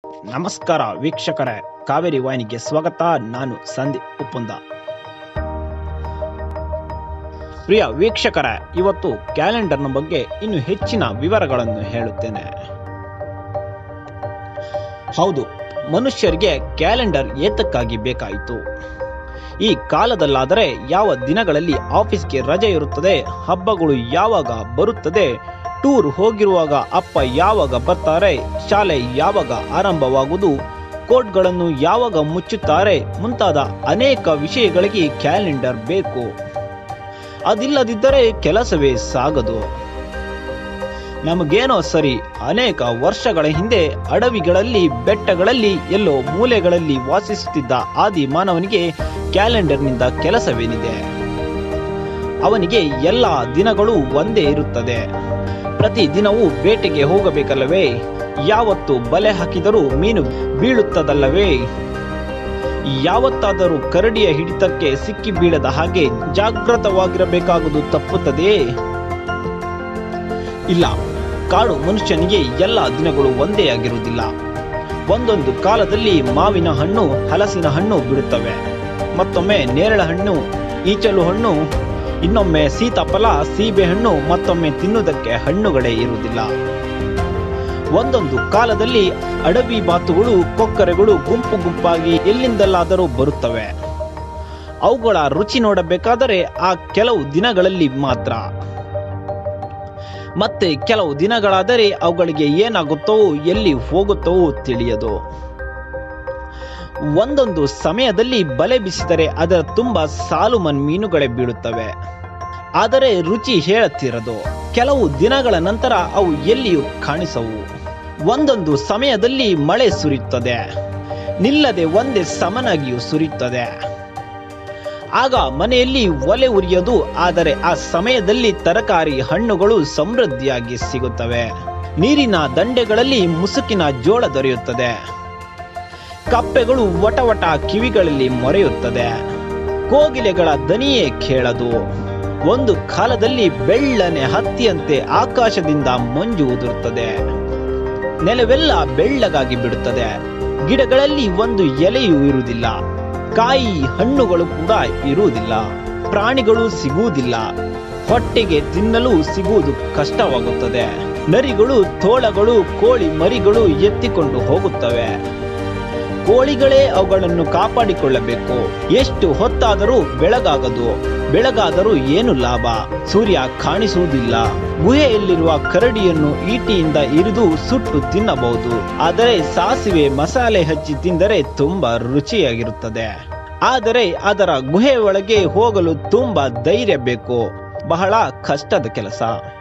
ನಮಸ್ಕಾರ ವೀಕ್ಷಕರೇ ಕಾವೇರಿ ವಾಹಿನಿಗೆ ಸ್ವಾಗತ ನಾನು ಸಂದೀಪ್ ಉಪ್ಪುಂದ ಪ್ರಿಯ ವೀಕ್ಷಕರೇ ಇವತ್ತು ಕ್ಯಾಲೆಂಡರ್ನ ಬಗ್ಗೆ ಇನ್ನು ಹೆಚ್ಚಿನ ವಿವರಗಳನ್ನು ಹೇಳುತ್ತೇನೆ ಹೌದು ಮನುಷ್ಯರಿಗೆ ಕ್ಯಾಲೆಂಡರ್ ಏತಕ್ಕಾಗಿ ಬೇಕಾಯಿತು ಈ ಕಾಲದಲ್ಲಾದರೆ ಯಾವ ದಿನಗಳಲ್ಲಿ ಆಫೀಸ್ಗೆ ರಜೆ ಇರುತ್ತದೆ ಹಬ್ಬಗಳು ಯಾವಾಗ ಬರುತ್ತದೆ ಟೂರ್ ಹೋಗಿರುವಾಗ ಅಪ್ಪ ಯಾವಾಗ ಬರ್ತಾರೆ ಶಾಲೆ ಯಾವಾಗ ಆರಂಭವಾಗುವುದು ಕೋರ್ಟ್ಗಳನ್ನು ಯಾವಾಗ ಮುಚ್ಚುತ್ತಾರೆ ಮುಂತಾದ ಅನೇಕ ವಿಷಯಗಳಿಗೆ ಕ್ಯಾಲೆಂಡರ್ ಬೇಕು ಅದಿಲ್ಲದಿದ್ದರೆ ಕೆಲಸವೇ ಸಾಗದು ನಮಗೇನೋ ಸರಿ ಅನೇಕ ವರ್ಷಗಳ ಹಿಂದೆ ಅಡವಿಗಳಲ್ಲಿ ಬೆಟ್ಟಗಳಲ್ಲಿ ಎಲ್ಲೋ ಮೂಲೆಗಳಲ್ಲಿ ವಾಸಿಸುತ್ತಿದ್ದ ಆದಿ ಮಾನವನಿಗೆ ಕ್ಯಾಲೆಂಡರ್ನಿಂದ ಕೆಲಸವೇನಿದೆ ಅವನಿಗೆ ಎಲ್ಲ ದಿನಗಳು ಒಂದೇ ಇರುತ್ತದೆ ಪ್ರತಿ ದಿನವೂ ಬೇಟೆಗೆ ಹೋಗಬೇಕಲ್ಲವೇ ಯಾವತ್ತು ಬಲೆ ಹಾಕಿದರೂ ಮೀನು ಬೀಳುತ್ತದಲ್ಲವೇ ಯಾವತ್ತಾದರೂ ಕರಡಿಯ ಹಿಡಿತಕ್ಕೆ ಸಿಕ್ಕಿ ಬೀಳದ ಹಾಗೆ ಜಾಗೃತವಾಗಿರಬೇಕಾಗುವುದು ತಪ್ಪುತ್ತದೆಯೇ ಇಲ್ಲ ಕಾಡು ಮನುಷ್ಯನಿಗೆ ಎಲ್ಲ ದಿನಗಳು ಒಂದೇ ಆಗಿರುವುದಿಲ್ಲ ಒಂದೊಂದು ಕಾಲದಲ್ಲಿ ಮಾವಿನ ಹಣ್ಣು ಹಲಸಿನ ಹಣ್ಣು ಬಿಡುತ್ತವೆ ಮತ್ತೊಮ್ಮೆ ನೇರಳೆ ಹಣ್ಣು ಈಚಲು ಹಣ್ಣು ಇನ್ನೊಮ್ಮೆ ಸೀತಾಫಲ ಸೀಬೆ ಹಣ್ಣು ಮತ್ತೊಮ್ಮೆ ತಿನ್ನುವುದಕ್ಕೆ ಹಣ್ಣುಗಳೇ ಇರುವುದಿಲ್ಲ ಒಂದೊಂದು ಕಾಲದಲ್ಲಿ ಅಡವಿ ಬಾತುಗಳು ಕೊಕ್ಕರೆಗಳು ಗುಂಪು ಗುಂಪಾಗಿ ಎಲ್ಲಿಂದಲಾದರೂ ಬರುತ್ತವೆ ಅವುಗಳ ರುಚಿ ನೋಡಬೇಕಾದರೆ ಆ ಕೆಲವು ದಿನಗಳಲ್ಲಿ ಮಾತ್ರ ಮತ್ತೆ ಕೆಲವು ದಿನಗಳಾದರೆ ಅವುಗಳಿಗೆ ಏನಾಗುತ್ತೋ ಎಲ್ಲಿ ಹೋಗುತ್ತೋ ತಿಳಿಯದು ಒಂದೊಂದು ಸಮಯದಲ್ಲಿ ಬಲೆ ಬಿಸಿದರೆ ಅದರ ತುಂಬ ಸಾಲುಮನ್ ಮೀನುಗಳೇ ಬೀಳುತ್ತವೆ ಆದರೆ ರುಚಿ ಹೇಳುತ್ತಿರದು ಕೆಲವು ದಿನಗಳ ನಂತರ ಅವು ಎಲ್ಲಿಯೂ ಕಾಣಿಸವು ಒಂದೊಂದು ಸಮಯದಲ್ಲಿ ಮಳೆ ಸುರಿಯುತ್ತದೆ ನಿಲ್ಲದೆ ಒಂದೇ ಸಮನಾಗಿಯೂ ಸುರಿಯುತ್ತದೆ ಆಗ ಮನೆಯಲ್ಲಿ ಒಲೆ ಉರಿಯೋದು ಆದರೆ ಆ ಸಮಯದಲ್ಲಿ ತರಕಾರಿ ಹಣ್ಣುಗಳು ಸಮೃದ್ಧಿಯಾಗಿ ಸಿಗುತ್ತವೆ ನೀರಿನ ದಂಡೆಗಳಲ್ಲಿ ಮುಸುಕಿನ ಜೋಳ ದೊರೆಯುತ್ತದೆ ಕಪ್ಪೆಗಳು ವಟವಟ ಕಿವಿಗಳಲ್ಲಿ ಮೊರೆಯುತ್ತದೆ ಕೋಗಿಲೆಗಳ ದನಿಯೇ ಕೇಳದು ಒಂದು ಕಾಲದಲ್ಲಿ ಬೆಳ್ಳನೆ ಹತ್ತಿಯಂತೆ ಆಕಾಶದಿಂದ ಮಂಜು ಉದುರುತ್ತದೆ ನೆಲವೆಲ್ಲ ಬೆಳ್ಳಗಾಗಿ ಬಿಡುತ್ತದೆ ಗಿಡಗಳಲ್ಲಿ ಒಂದು ಎಲೆಯೂ ಇರುವುದಿಲ್ಲ ಕಾಯಿ ಹಣ್ಣುಗಳು ಕೂಡ ಇರುವುದಿಲ್ಲ ಪ್ರಾಣಿಗಳು ಸಿಗುವುದಿಲ್ಲ ಹೊಟ್ಟೆಗೆ ತಿನ್ನಲು ಸಿಗುವುದು ಕಷ್ಟವಾಗುತ್ತದೆ ನರಿಗಳು ತೋಳಗಳು ಕೋಳಿ ಮರಿಗಳು ಎತ್ತಿಕೊಂಡು ಹೋಗುತ್ತವೆ ಕೋಳಿಗಳೇ ಅವುಗಳನ್ನು ಕಾಪಾಡಿಕೊಳ್ಳಬೇಕು ಎಷ್ಟು ಹೊತ್ತಾದರೂ ಬೆಳಗಾಗದು ಬೆಳಗಾದರೂ ಏನು ಲಾಭ ಸೂರ್ಯ ಕಾಣಿಸುವುದಿಲ್ಲ ಗುಹೆಯಲ್ಲಿರುವ ಕರಡಿಯನ್ನು ಈಟಿಯಿಂದ ಇರಿದು ಸುಟ್ಟು ತಿನ್ನಬಹುದು ಆದರೆ ಸಾಸಿವೆ ಮಸಾಲೆ ಹಚ್ಚಿ ತಿಂದರೆ ತುಂಬಾ ರುಚಿಯಾಗಿರುತ್ತದೆ ಆದರೆ ಅದರ ಗುಹೆ ಒಳಗೆ ಹೋಗಲು ತುಂಬಾ ಧೈರ್ಯ ಬೇಕು ಬಹಳ ಕಷ್ಟದ ಕೆಲಸ